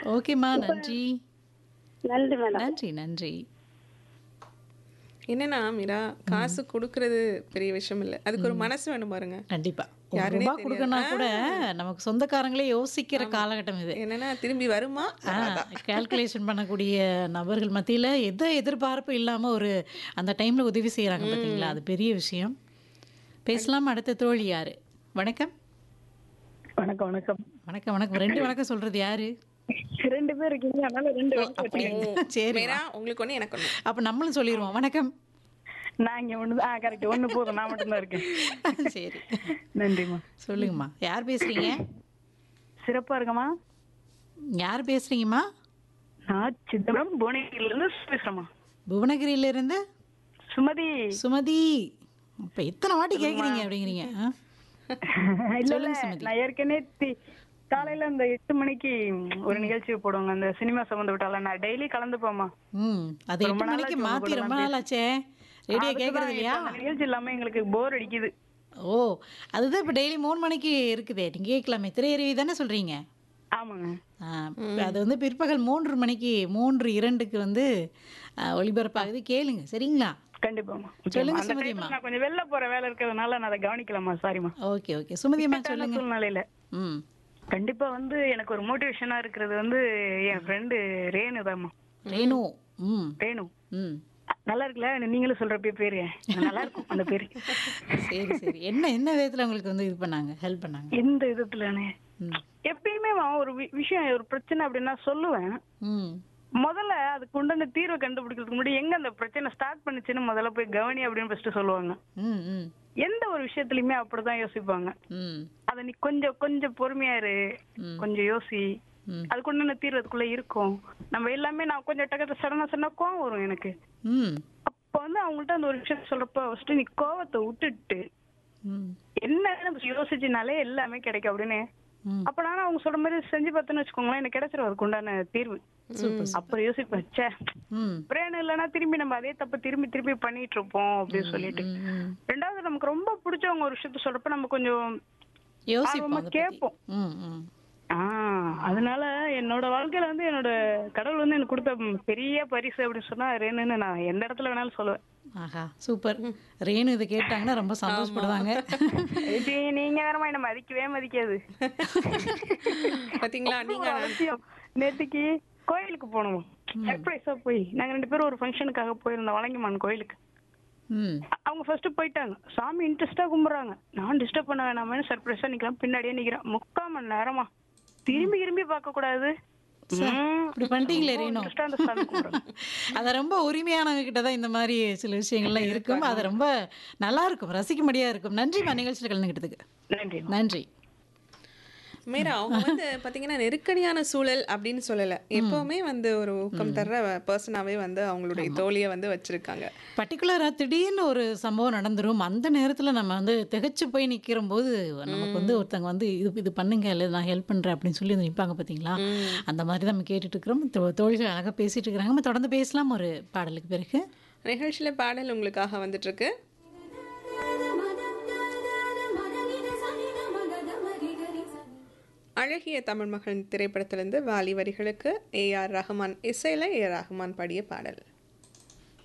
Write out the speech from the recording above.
ஓகேம்மா நன்றி நன்றி மேடம் நன்றி நன்றி என்னன்னா மீரா காசு கொடுக்கறது பெரிய விஷயம் இல்லை அதுக்கு ஒரு மனசு வேணும் பாருங்க கண்டிப்பா ஒரு யாருனே ரூபாய் தெரியாது. கொடுக்கணும் கூட நமக்கு சொந்தக்காரங்களே யோசிக்கிற காலகட்டம் இது என்னன்னா திரும்பி வருமா கால்குலேஷன் பண்ணக்கூடிய நபர்கள் மத்தியில எந்த எதிர்பார்ப்பும் இல்லாம ஒரு அந்த டைம்ல உதவி செய்யறாங்க பாத்தீங்களா அது பெரிய விஷயம் பேசலாம் அடுத்த தோழி யாரு வணக்கம் வணக்கம் வணக்கம் வணக்கம் வணக்கம் ரெண்டு வணக்கம் சொல்றது யாரு ரெண்டு பேர் இருக்கீங்க அதனால ரெண்டு வணக்கம் வச்சுக்கோங்க. சரி மீரா உங்களுக்கு ஒண்ணு எனக்கு ஒண்ணு அப்ப நம்மளும் சொல்லிடுவோம் வணக்கம் நான் இங்க ஒண்ணு ஆ கரெக்ட் ஒண்ணு போதும் நான் மட்டும் தான் இருக்கேன் சரி நன்றிம்மா சொல்லுங்கம்மா யார் பேசுறீங்க சிறப்பா இருக்கம்மா யார் பேசுறீங்கம்மா நான் சிதம்பரம் புவனகிரில இருந்து பேசுறேம்மா புவனகிரியில இருந்து சுமதி சுமதி இப்ப எத்தனை வாட்டி கேக்குறீங்க அப்படிங்கிறீங்க ஆ? இல்ல இல்ல சொல்லுங்க சுமதி. நான் ஏற்கனவே தி- காலையில அந்த எட்டு மணிக்கு ஒரு நிகழ்ச்சி போடுவாங்க அந்த சினிமா சம்பந்தப்பட்டால நான் டெய்லி கலந்துப்போம்மா ம் அது ரொம்ப எட்டு நாளாச்சு மணிக்கு உங்க மாத்தி கூட ரொம்ப நான் நாள் ஆச்சே ரேடியோ அதுக்குதான் கேக்குறது இப்ப இல்லையா அந்த நிகழ்ச்சி இல்லாம எங்களுக்கு போர் அடிக்குது ஓ அதுதான் இப்ப டெய்லி மூணு மணிக்கு இருக்குதே நீங்க கேட்கலாமே திரையருவி தானே சொல்றீங்க ஆமாங்க ஆ, அது வந்து பிற்பகல் மூன்று மணிக்கு மூன்று இரண்டுக்கு வந்து ஆ, ஒளிபரப்பாகுது கேளுங்க சரிங்களா கண்டிப்பாமா சொல்லுங்க அந்த சுமதிம்மா. டைம்ல நான் கொஞ்சம் வெளில போற வேலை இருக்கிறதுனால நான் அதை கவனிக்கலாமா சாரிமா ஓகே ஓகே சுமதியம்மா சொல்லுங்க சூழ்நிலையில ம் கண்டிப்பா வந்து எனக்கு ஒரு மோட்டிவேஷனா இருக்கிறது வந்து என் ஃப்ரெண்டு ரேணு தாம்மா ரேணு ம் ரேணு ம் நல்லா இருக்குல்ல நீங்களும் சொல்றப்பே பேரு நல்லா இருக்கும் அந்த பேரு சரி சரி என்ன என்ன விதத்துல உங்களுக்கு வந்து இது பண்ணாங்க ஹெல்ப் பண்ணாங்க எந்த விதத்துலன்னு ம் எப்பயுமே நான் ஒரு வி- விஷயம் ஒரு பிரச்சனை அப்படின்னா சொல்லுவேன் ம் முதல்ல அதுக்கு உண்டான தீர்வை கண்டுபிடிக்கிறதுக்கு முன்னாடி எங்க அந்த பிரச்சனை ஸ்டார்ட் பண்ணுச்சுன்னு முதல்ல போய் கவனி அப்படின்னு ஃபர்ஸ்ட் சொல்லுவாங்க ம் ம் எந்த ஒரு விஷயத்துலயுமே அப்படிதான் யோசிப்பாங்க ம் அத நீ கொஞ்சம் கொஞ்சம் பொறுமையா இரு ம். கொஞ்சம் யோசி ம் அதுக்கு உண்டான தீர்வு அதுக்குள்ள இருக்கும் நம்ம எல்லாமே நான் கொஞ்சம் டக்கத்தை சடனா சடனா கோவம் வரும் எனக்கு ம் அப்ப வந்து அவங்கள்ட்ட அந்த ஒரு விஷயம் சொல்றப்ப ஃபர்ஸ்ட் நீ கோவத்தை விட்டுட்டு ம் என்ன யோசிச்சுனாலே எல்லாமே கிடைக்கும் அப்படின்னு ம் அப்ப நானும் அவங்க சொல்ற மாதிரி செஞ்சு பார்த்தேன்னு வச்சுக்கோங்களேன் எனக்கு கிடைச்சிரும் அதுக்கு உண்டான தீர்வு அப்புறம் யோசிப்பேன் ச்சே ம் பிரேன் இல்லைன்னா திரும்பி நம்ம அதே தப்பு திரும்பி திரும்பி பண்ணிட்டு இருப்போம் அப்படின்னு சொல்லிட்டு ம், ம். ரெண்டாவது நமக்கு ரொம்ப பிடிச்சவங்க ஒரு விஷயத்த சொல்றப்ப நம்ம கொஞ்சம் யோசிப்போம் ஆர்வமா அதை பத்தி. கேட்போம். ம் ம் ஆஹ் அதனால என்னோட வாழ்க்கையில வந்து என்னோட கடவுள் வந்து எனக்கு கொடுத்த பெரிய பரிசு அப்படின்னு சொன்னா ரேணுன்னு நான் எந்த இடத்துல வேணாலும் சொல்லுவேன் ஆஹா சூப்பர் ரேணு இதை கேட்டாங்கன்னா ரொம்ப சந்தோஷப்படுவாங்க இது நீங்க வேறமா என்ன மதிக்கவே மதிக்காது பாத்தீங்களா நீங்க ஒரு அவசியம் நேத்துக்கு கோயிலுக்கு போனோம் சர்ப்ரைஸா போய் நாங்க ரெண்டு பேரும் ஒரு ஃபங்க்ஷனுக்காக போயிருந்தோம் வழங்கிமான் கோயிலுக்கு ம் அவங்க ஃபர்ஸ்ட் போயிட்டாங்க சாமி இன்ட்ரெஸ்டா கும்பிடுறாங்க நான் டிஸ்டர்ப் பண்ண வேணாமேனு சர்ப்ரைஸா நிக்கிறேன் பின்னாடியே நிக்கிறேன் முக்கால் மணி நேரமா திரும்பி திரும்பி பார்க்க கூடாது ம், இப்படி பண்ணிட்டீங்களே ரொம்ப ரேணு interest ஆ அந்த சாமி கும்பிடுறாங்க. அத ரொம்ப உரிமையானவங்க கிட்ட தான் இந்த மாதிரி சில விஷயங்கள்லாம் இருக்கும் அது ரொம்ப நல்லா இருக்கும் ரசிக்கும்படியா இருக்கும் நன்றிம்மா நிகழ்ச்சியில் கலந்துக்கிட்டதுக்கு நன்றி நன்றி மீரா அவங்க வந்து பாத்தீங்கன்னா நெருக்கடியான சூழல் அப்படின்னு சொல்லல எப்பவுமே வந்து ஒரு ஊக்கம் தர்ற பர்சனாவே வந்து அவங்களுடைய தோழியை வந்து வச்சிருக்காங்க பர்டிகுலராக திடீர்னு ஒரு சம்பவம் நடந்துரும் அந்த நேரத்தில் நம்ம வந்து திகைச்சு போய் நிற்கிற போது நமக்கு வந்து ஒருத்தங்க வந்து இது இது பண்ணுங்க இல்லை நான் ஹெல்ப் பண்ணுறேன் அப்படின்னு சொல்லி வந்து நிற்பாங்க பார்த்தீங்களா அந்த மாதிரி தான் நம்ம கேட்டுட்டு இருக்கிறோம் தோ- தோழிகள் அழகாக பேசிட்டு இருக்கிறாங்க நம்ம தொடர்ந்து பேசலாம் ஒரு பாடலுக்கு பிறகு நிகழ்ச்சியில பாடல் உங்களுக்காக வந்துட்டு இருக்கு அழகிய தமிழ் மகன் திரைப்படத்திலிருந்து வாலி வரிகளுக்கு ஏ ஆர் ரஹ்மான் இசையில ஏ ஆர் ரஹ்மான் பாடிய பாடல்